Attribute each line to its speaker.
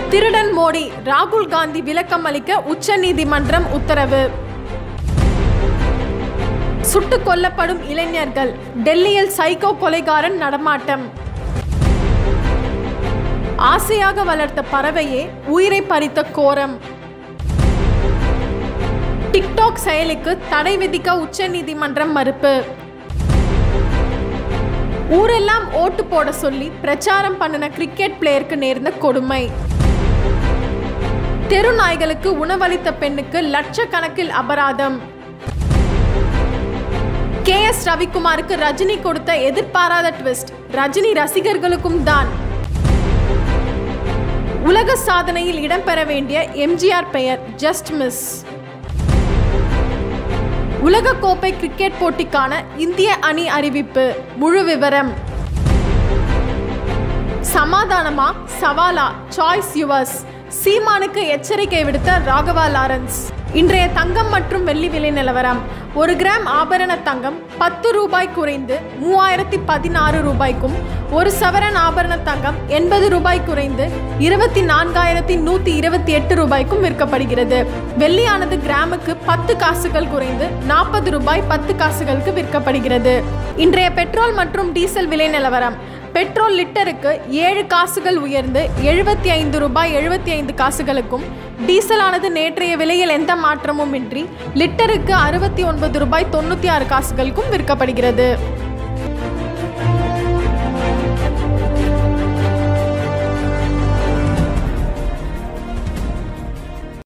Speaker 1: திருடன் மோடி ராகுல் காந்தி விளக்கம் அளிக்க உச்சநீதிமன்றம் உத்தரவு சுட்டுக் கொல்லப்படும் இளைஞர்கள் டெல்லியில் சைக்கோ கொலைகாரன் நடமாட்டம் ஆசையாக வளர்த்த பறவையே உயிரை பறித்த கோரம் டிக்டாக் செயலிக்கு தடை விதிக்க உச்சநீதிமன்றம் மறுப்பு ஊரெல்லாம் ஓட்டு போட சொல்லி பிரச்சாரம் பண்ணின கிரிக்கெட் பிளேயருக்கு நேர்ந்த கொடுமை தெரு நாய்களுக்கு உணவளித்த பெண்ணுக்கு லட்சக்கணக்கில் அபராதம் கே எஸ் ரவிக்குமாருக்கு ரஜினி கொடுத்த எதிர்பாராத ட்விஸ்ட் ரஜினி ரசிகர்களுக்கும் தான் உலக சாதனையில் இடம்பெற வேண்டிய எம்ஜிஆர் பெயர் ஜஸ்ட் மிஸ் உலக கோப்பை கிரிக்கெட் போட்டிக்கான இந்திய அணி அறிவிப்பு முழு விவரம் சமாதானமா சவாலா சாய்ஸ் யுவர்ஸ் சீமானுக்கு எச்சரிக்கை விடுத்த ராகவா லாரன்ஸ் இன்றைய தங்கம் மற்றும் வெள்ளி விலை நிலவரம் ஒரு கிராம் ஆபரண தங்கம் பத்து ரூபாய் குறைந்து மூவாயிரத்தி பதினாறு ரூபாய்க்கும் ஒரு சவரன் ஆபரண தங்கம் எண்பது ரூபாய் குறைந்து இருபத்தி நான்காயிரத்தி நூற்றி இருபத்தி எட்டு ரூபாய்க்கும் விற்கப்படுகிறது வெள்ளியானது கிராமுக்கு பத்து காசுகள் குறைந்து நாற்பது ரூபாய் பத்து காசுகளுக்கு விற்கப்படுகிறது இன்றைய பெட்ரோல் மற்றும் டீசல் விலை நிலவரம் பெட்ரோல் லிட்டருக்கு ஏழு காசுகள் உயர்ந்து எழுபத்தி ஐந்து ரூபாய் எழுபத்தி ஐந்து காசுகளுக்கும் டீசலானது நேற்றைய விலையில் எந்த மாற்றமும் இன்றி லிட்டருக்கு அறுபத்தி ஒன்பது ரூபாய் தொண்ணூற்றி ஆறு காசுகளுக்கும் விற்கப்படுகிறது